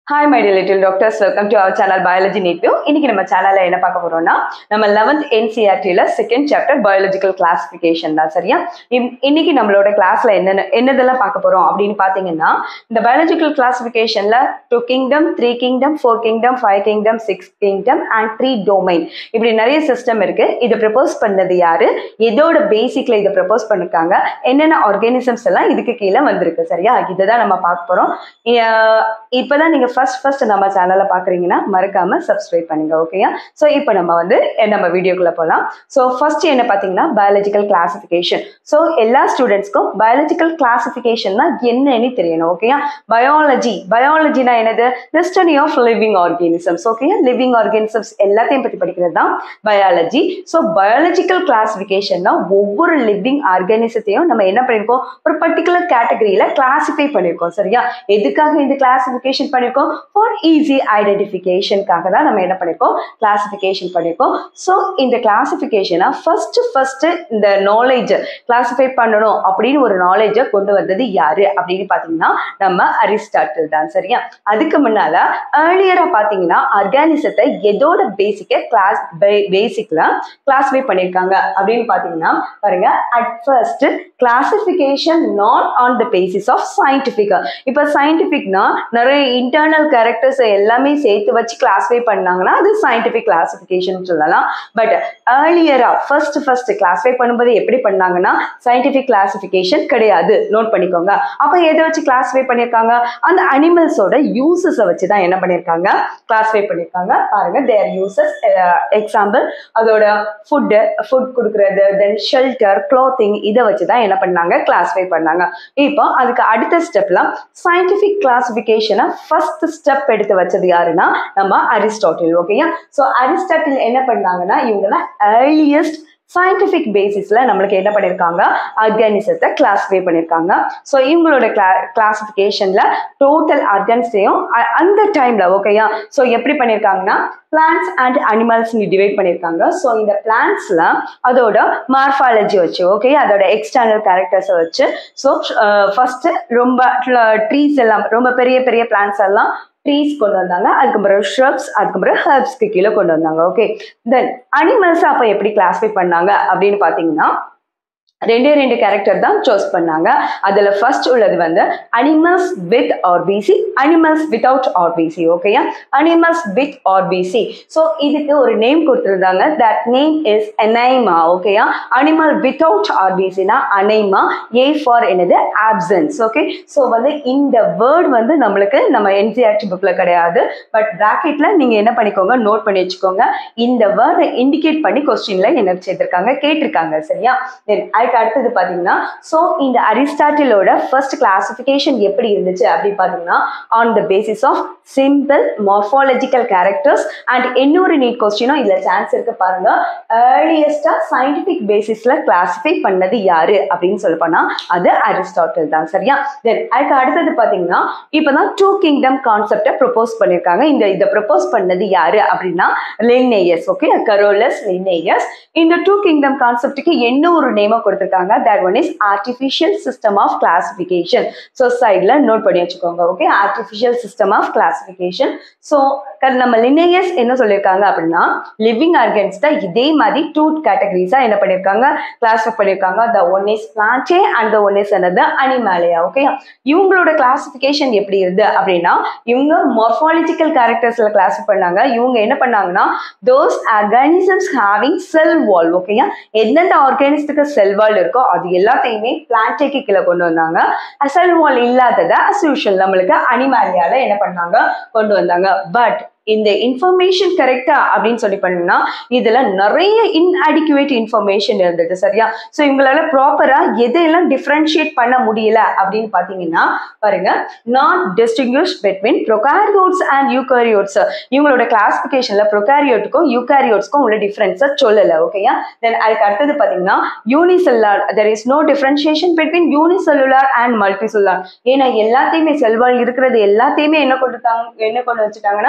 hi my dear little doctors welcome to our channel biology native இன்னைக்கு நம்ம சேனல்ல என்ன பார்க்க போறோம்னா நம்ம லெவன்த் என்சிஆர்டில செகண்ட் சாப்டர் பயாலஜிக்கல் கிளாசிஃபிகேஷன் தான் சரியா இம்- இன்னைக்கு நம்மளோட கிளாஸ்ல என்னென்ன என்னதெல்லாம் பார்க்க போறோம் அப்படின்னு பாத்தீங்கன்னா இந்த பயாலஜிக்கல் கிளாசிஃபிகேஷன்ல two kingdom three kingdom four kingdom five kingdom six kingdom and three domain இப்படி நிறைய சிஸ்டம் இருக்கு இதை ப்ரப்போஸ் பண்ணது யாரு எதோட பேசிக்ல இதை ப்ரப்போஸ் பண்ணிருக்காங்க என்னென்ன ஆர்கானிசம்ஸ் எல்லாம் இதுக்கு கீழே வந்திருக்கு சரியா இதுதான் நம்ம பார்க்க போறோம் அஹ் இப்பதான் நீங்க ஃபர்ஸ்ட் ஃபர்ஸ்ட் நம்ம சேனலை பாக்குறீங்கன்னா மறக்காம சப்ஸ்கிரைப் பண்ணுங்க ஓகேயா ஸோ இப்போ நம்ம வந்து அஹ் நம்ம வீடியோக்குள்ள போகலாம் ஸோ ஃபர்ஸ்ட் என்ன பார்த்தீங்கன்னா பயாலஜிக்கல் கிளாசிஃபிகேஷன் ஸோ எல்லா ஸ்டூடெண்ட்ஸ்க்கும் பயாலஜிக்கல் கிளாசிஃபிகேஷன்னா என்னன்னு தெரியணும் ஓகேயா பயாலஜி பயாலஜினா என்னது the study of living organisms ஓகேயா லிவிங் ஆர்கானிசம்ஸ் எல்லாத்தையும் பற்றி படிக்கிறது தான் பயாலஜி ஸோ பயாலஜிக்கல் கிளாசிஃபிகேஷன்னா ஒவ்வொரு லிவிங் ஆர்கானிசத்தையும் நம்ம என்ன பண்ணியிருக்கோம் ஒரு பர்டிகுலர் கேட்டகரியில கிளாசிஃபை பண்ணியிருக்கோம் சரியா எதுக்காக இந்த கிளாசிஃபிகேஷன் பண்ணியிருக்கோம் ஃபார் ஈஸி ஐடென்டிஃபிகேஷனுக்காக தான் நம்ம என்ன பண்ணியிருக்கோம் கிளாசிஃபிகேஷன் பண்ணியிருக்கோம் ஸோ இந்த கிளாசிஃபிகேஷனை ஃபர்ஸ்ட் ஃபர்ஸ்ட் இந்த நாலேஜ் கிளாசிஃபை பண்ணணும் அப்படின்னு ஒரு நாலேஜை கொண்டு வந்தது யாரு அப்படின்னு பார்த்தீங்கன்னா நம்ம அரிஸ்டாட்டில் தான் சரியா அதுக்கு முன்னால ஏர்லியரா பார்த்தீங்கன்னா ஆர்கானிசத்தை எதோட பேசிக்க கிளாஸ் பேசிக்ல கிளாஸிஃபை பண்ணியிருக்காங்க அப்படின்னு பார்த்தீங்கன்னா பாருங்க at first classification not on the basis of scientific இப்போ சயின்டிஃபிக்னா நிறைய இன்டர்னல் கேரக்டர்ஸ் எல்லாமே சேர்த்து வச்சு கிளாஸிஃபை பண்ணாங்கன்னா அது சயின்டிஃபிக் கிளாசிஃபிகேஷன் சொல்லலாம் பட் ஏர்லியரா ஃபர்ஸ்ட் ஃபர்ஸ்ட் கிளாஸிஃபை பண்ணும்போது எப்படி பண்ணாங்கன்னா சயின்டிஃபிக் கிளாசிஃபிகேஷன் கிடையாது நோட் பண்ணிக்கோங்க அப்போ எதை வச்சு கிளாஸிஃபை பண்ணியிருக்காங்க அந்த அனிமல்ஸோட யூசஸை வச்சு தான் என்ன பண்ணியிருக்காங்க கிளாஸிஃபை பண்ணியிருக்காங்க பாருங்க தேர் யூசஸ் எக்ஸாம்பிள் அதோட ஃபுட்டு ஃபுட் கொடுக்குறது தென் ஷெல்டர் க்ளோத்திங் இதை வச்சு தான் என்ன பண்ணாங்க கிளாஸிஃபை பண்ணாங்க இப்போ அதுக்கு அடுத்த ஸ்டெப்ல சயின்டிஃபிக் கிளாசிஃபிகேஷனை ஃபர்ஸ்ட் ஸ்டெப் எடுத்து வச்சது யாருன்னா நம்ம அரிஸ்டாட்டில் ஓகேயா ஸோ அரிஸ்டாட்டில் என்ன பண்ணாங்கன்னா இவங்கள ஏர்லியஸ்ட் சயின்டிஃபிக் பேசிஸ்ல நம்மளுக்கு என்ன பண்ணியிருக்காங்க ஆர்கானிசத்தை கிளாஸிஃபை பண்ணியிருக்காங்க ஸோ இவங்களோட கிளா கிளாசிஃபிகேஷன்ல டோட்டல் ஆர்கான்ஸையும் அந்த டைம்ல ஓகேயா ஸோ எப்படி பண்ணியிருக்காங்கன்னா பிளான்ஸ் அண்ட் அனிமல்ஸ்னு டிவைட் பண்ணியிருக்காங்க ஸோ இந்த பிளான்ஸ்ல அதோட மார்ஃபாலஜி வச்சு ஓகே அதோட எக்ஸ்டர்னல் கேரக்டர்ஸை வச்சு ஸோ ஃபர்ஸ்ட் ரொம்ப ட்ரீஸ் எல்லாம் ரொம்ப பெரிய பெரிய பிளான்ஸ் எல்லாம் ட்ரீஸ் கொண்டு வந்தாங்க அதுக்கப்புறம் ஷ்ரப்ஸ் அதுக்கப்புறம் ஹெர்ப்ஸ்க்கு கீழே கொண்டு வந்தாங்க ஓகே தென் அனிமல்ஸ் அப்போ எப்படி கிளாஸிஃபை பண்ணாங்க அப்படின்னு பார்த்தீங்கன்னா ரெண்டே ரெண்டு கேரக்டர் தான் சூஸ் பண்ணாங்க அதில் ஃபர்ஸ்ட் உள்ளது வந்து animals with RBC animals without RBC ஓகேயா அனிமல்ஸ் வித் ஆர்பிசி ஸோ இதுக்கு ஒரு நேம் கொடுத்துருந்தாங்க தட் நேம் இஸ் அனைமா ஓகேயா அனிமல் வித்தவுட் ஆர்பிசினா அனைமா ஏ ஃபார் என்னது ஆப்சன்ஸ் ஓகே ஸோ வந்து இந்த வேர்ட் வந்து நம்மளுக்கு நம்ம என்சிஆர்டி புக்கில் கிடையாது பட் ப்ராக்கெட்டில் நீங்கள் என்ன பண்ணிக்கோங்க நோட் பண்ணி வச்சுக்கோங்க இந்த வேர்டை இண்டிகேட் பண்ணி கொஸ்டின்ல என்ன செய்திருக்காங்க கேட்டிருக்காங்க சரியா தென் அதுக்கு அடுத்தது பார்த்தீங்கன்னா ஸோ இந்த அரிஸ்டாட்டிலோட ஃபர்ஸ்ட் கிளாசிஃபிகேஷன் எப்படி இருந்துச்சு அப்படின்னு பார்த்தீங்கன்னா on the basis of simple morphological characters and இன்னொரு நீட் கொஸ்டினும் இதில் சான்ஸ் இருக்கு பாருங்க ஏர்லியஸ்டா சயின்டிஃபிக் பேசிஸ்ல கிளாசிஃபை பண்ணது யாரு அப்படின்னு சொல்ல போனா அது அரிஸ்டாட்டில் தான் சரியா தென் அதுக்கு அடுத்தது பார்த்தீங்கன்னா இப்போதான் டூ கிங்டம் கான்செப்டை ப்ரொபோஸ் பண்ணியிருக்காங்க இந்த இதை ப்ரொபோஸ் பண்ணது யாரு அப்படின்னா லின்னேயஸ் ஓகே கரோலஸ் லின்னேயஸ் இந்த டூ கிங்டம் கான்செப்டுக்கு என்ன ஒரு நேமை கொடுத்துருக்காங்க that one is artificial system of classification so சைடில் நோட் பண்ணி வச்சுக்கோங்க okay artificial system of classification so நம்ம லினேயஸ் என்ன சொல்லியிருக்காங்க அப்படின்னா லிவிங் ஆர்கன்ஸ் தான் இதே மாதிரி டூ கேட்டகரிஸாக என்ன பண்ணியிருக்காங்க கிளாஸிஃபை பண்ணியிருக்காங்க the one is plantae and the one is என்னது அனிமாலயா ஓகே இவங்களோட கிளாசிஃபிகேஷன் எப்படி இருந்து அப்படின்னா இவங்க மார்ஃபாலஜிக்கல் கேரக்டர்ஸில் கிளாஸிஃபை பண்ணாங்க இவங்க என்ன பண்ணாங்கன்னா those organisms having cell wall ஓகேயா எந்தெந்த ஆர்கானிசத்துக்கு செல் வால் இருக்கோ அது எல்லாத்தையுமே பிளான்டேக்கு கீழே கொண்டு வந்தாங்க செல் வால் இல்லாததை அஸ் யூஷுவல் நம்மளுக்கு அனிமாலியால என்ன பண்ணாங்க கொண்டு வந்தாங்க பட் இந்த இன்ஃபர்மேஷன் கரெக்டா அப்படின்னு சொல்லி பண்ணா இதுல நிறைய இன்அடிக்குவேட் இன்ஃபர்மேஷன் இருந்தது சரியா ஸோ இவங்களால ப்ராப்பரா எதையெல்லாம் டிஃப்ரென்ஷியேட் பண்ண முடியல அப்படின்னு பாத்தீங்கன்னா பாருங்க not distinguish between prokaryotes and eukaryotes இவங்களோட கிளாசிஃபிகேஷன்ல ப்ரொகாரியோட்டுக்கும் யூகாரியோட்ஸ்க்கும் உள்ள டிஃபரன்ஸை சொல்லல ஓகேயா தென் அதுக்கு அடுத்தது பாத்தீங்கன்னா unicellular there is no differentiation between unicellular and multicellular ஏன்னா எல்லாத்தையுமே செல்வால் இருக்கிறது எல்லாத்தையுமே என்ன கொண்டுட்டாங்க என்ன கொண்டு வச்சுட்டாங்கன்னா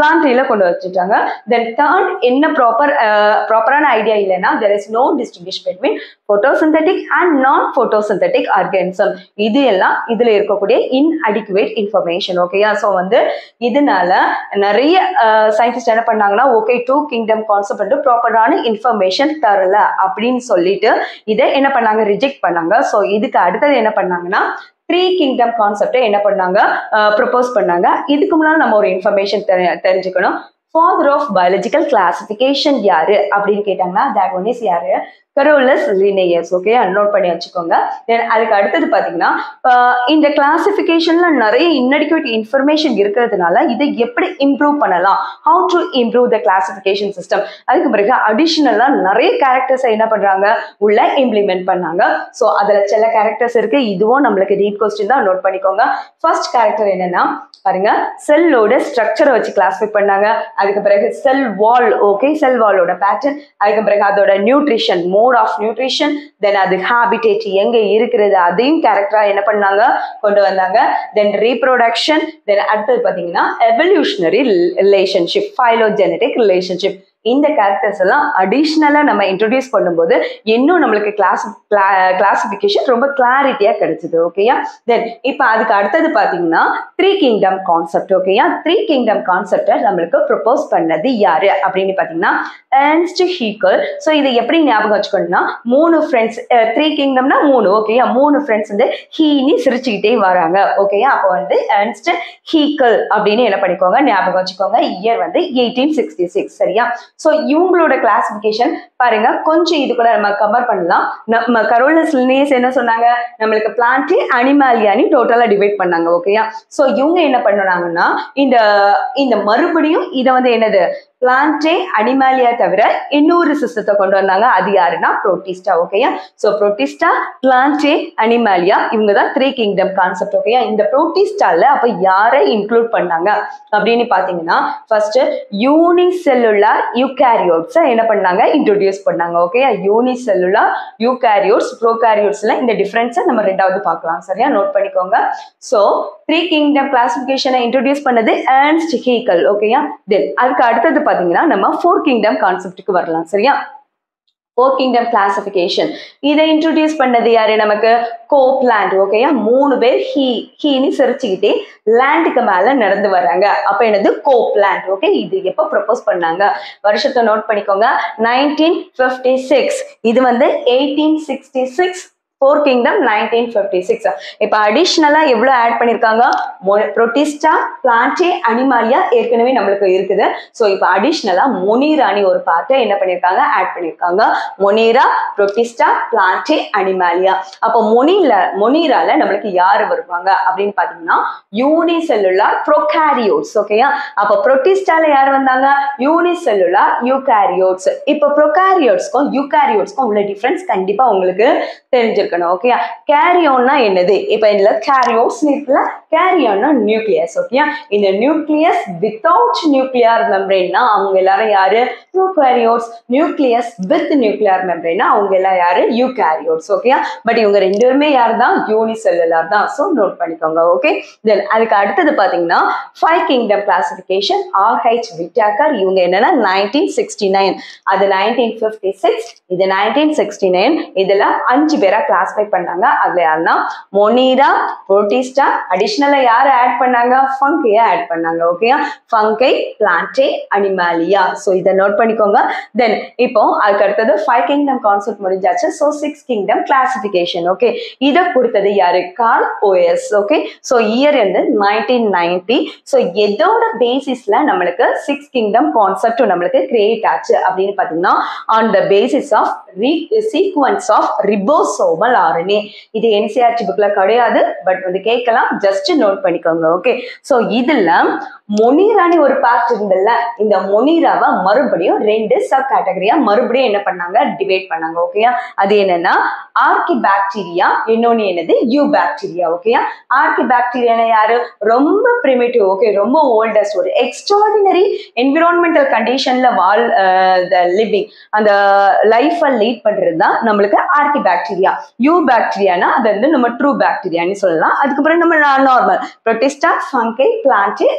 பிளான்ட்ரியில கொண்டு வச்சுட்டாங்க தென் தேர்ட் என்ன ப்ராப்பர் ப்ராப்பரான ஐடியா இல்லைன்னா there is no distinguish between photosynthetic and non photosynthetic organism இது எல்லாம் இதுல இருக்கக்கூடிய இன்அடிக்குவேட் இன்ஃபர்மேஷன் ஓகேயா ஸோ வந்து இதனால நிறைய சயின்டிஸ்ட் என்ன பண்ணாங்கன்னா ஓகே டூ கிங்டம் கான்செப்ட் வந்து ப்ராப்பரான இன்ஃபர்மேஷன் தரல அப்படின்னு சொல்லிட்டு இதை என்ன பண்ணாங்க ரிஜெக்ட் பண்ணாங்க ஸோ இதுக்கு அடுத்தது என்ன பண்ணாங்கன்னா த்ரீ கிங்டம் கான்செப்டை என்ன பண்ணாங்க ப்ரொபோஸ் பண்ணாங்க இதுக்கு முன்னாடி நம்ம ஒரு இன்ஃபர்மேஷன் தெரிஞ்சுக்கணும் ஃபாதர் ஆஃப் பயாலஜிக்கல் கிளாசிஃபிகேஷன் யாரு அப்படின்னு கேட்டாங்கன்னா தட் ஒன் இஸ் யாரு கரோலஸ் லினேயர்ஸ் ஓகே நோட் பண்ணி வச்சுக்கோங்க தென் அதுக்கு அடுத்தது பார்த்தீங்கன்னா இந்த கிளாசிஃபிகேஷன்ல நிறைய இன்னடிக்குவேட் இன்ஃபர்மேஷன் இருக்கிறதுனால இதை எப்படி இம்ப்ரூவ் பண்ணலாம் how to improve the classification system அதுக்கு பிறகு அடிஷ்னலாக நிறைய கேரக்டர்ஸை என்ன பண்ணுறாங்க உள்ள இம்ப்ளிமெண்ட் பண்ணாங்க ஸோ அதில் சில கேரக்டர்ஸ் இருக்கு இதுவும் நம்மளுக்கு ரீட் கொஸ்டின் தான் நோட் பண்ணிக்கோங்க ஃபர்ஸ்ட் கேரக்டர் என்னன்னா பாருங்க செல்லோட ஸ்ட்ரக்சரை வச்சு கிளாஸிஃபை பண்ணாங்க அதுக்கு பிறகு செல் வால் ஓகே செல் வாலோட பேட்டர்ன் அதுக்கு பிறகு அதோட nutrition mode of nutrition then அது ஹாபிடேட் எங்க இருக்கிறது அதையும் கேரக்டரா என்ன பண்ணாங்க கொண்டு வந்தாங்க தென் ரீப்ரொடக்ஷன் தென் அடுத்தது பாத்தீங்கன்னா எவல்யூஷனரி ரிலேஷன்ஷிப் ஃபைலோஜெனடிக் ரிலேஷன்ஷிப் இந்த கேரக்டர்ஸ் எல்லாம் அடிஷ்னலாக நம்ம இன்ட்ரடியூஸ் பண்ணும்போது இன்னும் நம்மளுக்கு கிளாஸ் கிளாசிஃபிகேஷன் ரொம்ப கிளாரிட்டியாக கிடைச்சிது ஓகேயா தென் இப்போ அதுக்கு அடுத்தது பார்த்தீங்கன்னா த்ரீ கிங்டம் கான்செப்ட் ஓகேயா த்ரீ கிங்டம் கான்செப்டை நம்மளுக்கு ப்ரொப்போஸ் பண்ணது யாரு அப்படின்னு பார்த்தீங்கன்னா ஏர்ன்ஸ்ட் ஹீக்கல் ஸோ இதை எப்படி ஞாபகம் வச்சுக்கணும்னா மூணு ஃப்ரெண்ட்ஸ் த்ரீ கிங்டம்னா மூணு ஓகேயா மூணு ஃப்ரெண்ட்ஸ் வந்து ஹீனி சிரிச்சுக்கிட்டே வராங்க ஓகேயா அப்போ வந்து ஏர்ன்ஸ்ட் ஹீக்கல் அப்படின்னு என்ன பண்ணிக்கோங்க ஞாபகம் வச்சுக்கோங்க இயர் வந்து எயிட்டீன் சிக்ஸ்டி சிக்ஸ் சரியா ஸோ இவங்களோட கிளாசிஃபிகேஷன் பாருங்க கொஞ்சம் இது கூட நம்ம கம்பேர் பண்ணலாம் நம்ம கரோலஸ் லினேஸ் என்ன சொன்னாங்க நம்மளுக்கு பிளான்ட் அனிமாலியானி டோட்டலாக டிவைட் பண்ணாங்க ஓகேயா ஸோ இவங்க என்ன பண்ணுனாங்கன்னா இந்த இந்த மறுபடியும் இதை வந்து என்னது பிளான்டே அனிமாலியா தவிர இன்னொரு சிஸ்டத்தை கொண்டு வந்தாங்க அது யாருன்னா புரோட்டிஸ்டா ஓகேயா ஸோ புரோட்டிஸ்டா பிளான்டே அனிமாலியா இவங்க தான் த்ரீ கிங்டம் கான்செப்ட் ஓகேயா இந்த புரோட்டிஸ்டால அப்போ யாரை இன்க்ளூட் பண்ணாங்க அப்படின்னு பார்த்தீங்கன்னா ஃபர்ஸ்ட் யூனிசெல்லுலார் யூகேரியோட்ஸை என்ன பண்ணாங்க இன்ட்ரோடியூஸ் பண்ணாங்க ஓகேயா யூனிசெல்லுலார் யூகேரியோட்ஸ் ப்ரோகேரியோட்ஸ்ல இந்த டிஃப்ரென்ஸை நம்ம ரெண்டாவது பார்க்கலாம் சரியா நோட் பண்ணிக்கோங்க ஸோ த்ரீ கிங்டம் கிளாசிஃபிகேஷனை இன்ட்ரோடியூஸ் பண்ணது ஏர்ன்ஸ்ட் ஹீக்கல் ஓகேயா தென் அதுக்கு அடுத்தது பார்த்தீங்கன்னா நம்ம ஃபோர் கிங்டம் கான்செப்டுக்கு வரலாம் சரியா ஃபோர் கிங்டம் கிளாசிஃபிகேஷன் இதை இன்ட்ரடியூஸ் பண்ணது யாரு நமக்கு கோப் லேண்ட் ஓகேயா மூணு பேர் ஹீ ஹீனி சிரிச்சுக்கிட்டே லேண்டுக்கு மேல நடந்து வராங்க அப்ப என்னது கோப் லேண்ட் ஓகே இது எப்போ ப்ரப்போஸ் பண்ணாங்க வருஷத்தை நோட் பண்ணிக்கோங்க நைன்டீன் ஃபிஃப்டி சிக்ஸ் இது வந்து eighteen sixty six four kingdom nineteen fifty six இப்போ அடிஷ்னலாக எவ்வளோ ஆட் பண்ணியிருக்காங்க ப்ரொட்டிஸ்டா பிளான்டே அனிமாலியா ஏற்கனவே நம்மளுக்கு இருக்குது ஸோ இப்போ அடிஷ்னலாக மொனீரானி ஒரு பார்ட்டை என்ன பண்ணியிருக்காங்க ஆட் பண்ணியிருக்காங்க மொனீரா ப்ரொட்டிஸ்டா பிளான்டே அனிமாலியா அப்போ மொனில மொனீரால நம்மளுக்கு யார் வருவாங்க அப்படின்னு பார்த்தீங்கன்னா யூனிசெல்லுலார் ப்ரொகாரியோட்ஸ் ஓகேயா அப்போ ப்ரொட்டிஸ்டால யார் வந்தாங்க யூனிசெல்லுலார் யூகாரியோட்ஸ் இப்போ ப்ரொகாரியோட்ஸ்க்கும் யூகாரியோட்ஸ்க்கும் உள்ள டிஃப்ரென்ஸ் கண்டிப்பாக உங்களுக்கு தெரிஞ்சிருக்கணும் ஓகேயா கேரியோன்னா என்னது இப்போ இதில் கேரியோட்ஸ் இருக்குல்ல கேரியோன்னா நியூக்ளியஸ் ஓகேயா இந்த நியூக்ளியஸ் வித்தவுட் நியூக்ளியர் மெம்பரேன்னா அவங்க எல்லாரும் யாரு ப்ரோகாரியோட்ஸ் நியூக்ளியஸ் வித் நியூக்ளியர் மெம்பரேன்னா அவங்க எல்லாம் யாரு யூகாரியோட்ஸ் ஓகேயா பட் இவங்க ரெண்டு பேருமே யார் தான் யூனிசெல்லுலார் தான் ஸோ நோட் பண்ணிக்கோங்க ஓகே தென் அதுக்கு அடுத்தது பார்த்தீங்கன்னா five kingdom classification R H Whittaker இவங்க என்னன்னா நைன்டீன் சிக்ஸ்டி நைன் அது நைன்டீன் ஃபிஃப்டி சிக்ஸ் இது நைன்டீன் சிக்ஸ்டி நைன் இதில் அஞ்சு பேரா கிளாஸிஃபை பண்ணாங்க அதுல யாருன்னா மொனீரா புரோட்டிஸ்டா அடிஷ்னலா யார் ஆட் பண்ணாங்க ஃபங்கைய ஆட் பண்ணாங்க ஓகேயா ஃபங்கை பிளான்டே அனிமாலியா ஸோ இதை நோட் பண்ணிக்கோங்க தென் இப்போ அதுக்கு அடுத்தது ஃபைவ் கிங்டம் கான்செப்ட் முடிஞ்சாச்சு so six kingdom classification okay இதை கொடுத்தது யாரு Carl Woese okay so year வந்து நைன்டீன் நைன்டி ஸோ எதோட பேசிஸ்ல நம்மளுக்கு சிக்ஸ் கிங்டம் கான்செப்ட் நம்மளுக்கு கிரியேட் ஆச்சு அப்படின்னு பார்த்தீங்கன்னா on the basis of re sequence of ribosomal RNA இது என்சிஆர்டி புக்ல கிடையாது பட் வந்து கேட்கலாம் ஜஸ்ட் நோட் பண்ணிக்கோங்க ஓகே ஸோ இதுல மொனீரானி ஒரு பார்ட் இருந்தல்ல இந்த மொனீராவை மறுபடியும் ரெண்டு சப் கேட்டகரியா மறுபடியும் என்ன பண்ணாங்க டிவைட் பண்ணாங்க ஓகேயா அது என்னன்னா ஆர்கி பாக்டீரியா இன்னொன்னு என்னது யூ பாக்டீரியா ஓகேயா ஆர்கி பாக்டீரியா யாரு ரொம்ப பிரிமிட்டிவ் ஓகே ரொம்ப ஓல்டஸ்ட் ஒரு எக்ஸ்ட்ராடினரி என்விரான்மெண்டல் கண்டிஷன்ல வால் லிவிங் அந்த லைஃபை லீட் பண்றது தான் நம்மளுக்கு ஆர்கி பாக்டீரியா யூ பாக்டீரியானா அது வந்து நம்ம ட்ரூ பாக்டீரியான்னு சொல்லலாம் அதுக்கப்புறம் நம்ம normal protista fungi plant animalia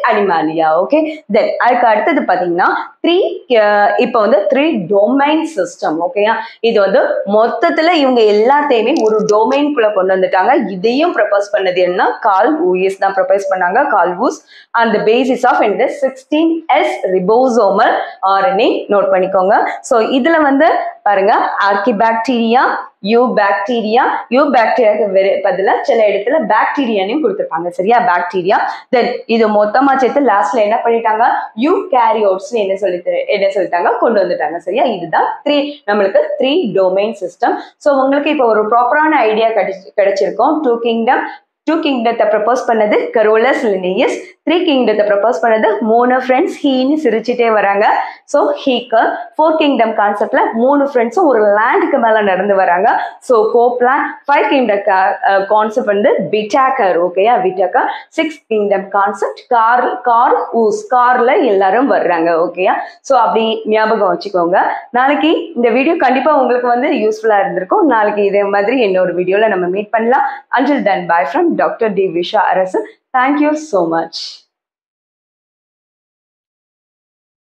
இல்லையா ஓகே தென் அதுக்கு அடுத்தது பார்த்தீங்கன்னா த்ரீ இப்போ வந்து த்ரீ டொமைன் சிஸ்டம் ஓகேயா இது வந்து மொத்தத்துல இவங்க எல்லாத்தையுமே ஒரு டொமைன்குள்ள கொண்டு வந்துட்டாங்க இதையும் ப்ரப்போஸ் பண்ணது என்ன கால் ஊஎஸ் தான் ப்ரப்போஸ் பண்ணாங்க கால் ஊஸ் அந்த பேசிஸ் ஆஃப் இந்த sixteen S ribosomal RNA note பண்ணிக்கோங்க ஸோ இதுல வந்து பாருங்க ஆர்கிபாக்டீரியா யூ பாக்டீரியா யூ பாக்டீரியாவுக்கு பதிலாக சில இடத்துல பாக்டீரியானையும் கொடுத்துருப்பாங்க சரியா பாக்டீரியா தென் இது மொத்தமா சேர்த்து லாஸ்ட்ல என்ன பண்ணிட்டாங்க யூ கேரியோட்ஸ் என்ன சொல்லி என்ன சொல்லிட்டாங்க கொண்டு வந்துட்டாங்க சரியா இதுதான் த்ரீ நம்மளுக்கு த்ரீ டொமைன் சிஸ்டம் ஸோ உங்களுக்கு இப்போ ஒரு ப்ராப்பரான ஐடியா கிடைச்சி கிடைச்சிருக்கும் டூ கிங்டம் டூ கிங்டத்தை ப்ரப்போஸ் பண்ணது கரோலஸ் லினியஸ் த்ரீ கிங்டத்தை ப்ரப்போஸ் பண்ணது மூணு ஃப்ரெண்ட்ஸ் ஹீன்னு சிரிச்சிட்டே வராங்க ஸோ ஹீக்கு ஃபோர் கிங்டம் கான்செப்ட்ல மூணு ஃப்ரெண்ட்ஸும் ஒரு லேண்டுக்கு மேலே நடந்து வராங்க so Copeland five kingdom concept வந்து பிட்டாக்கர் ஓகேயா Whittaker six kingdom concept Carl Carl Woese கார்ல எல்லாரும் வர்றாங்க ஓகேயா ஸோ அப்படி ஞாபகம் வச்சுக்கோங்க நாளைக்கு இந்த வீடியோ கண்டிப்பாக உங்களுக்கு வந்து யூஸ்ஃபுல்லாக இருந்திருக்கும் நாளைக்கு இதே மாதிரி இன்னொரு வீடியோவில் நம்ம மீட் பண்ணலாம் until then bye from doctor D Visha Arasu thank you so much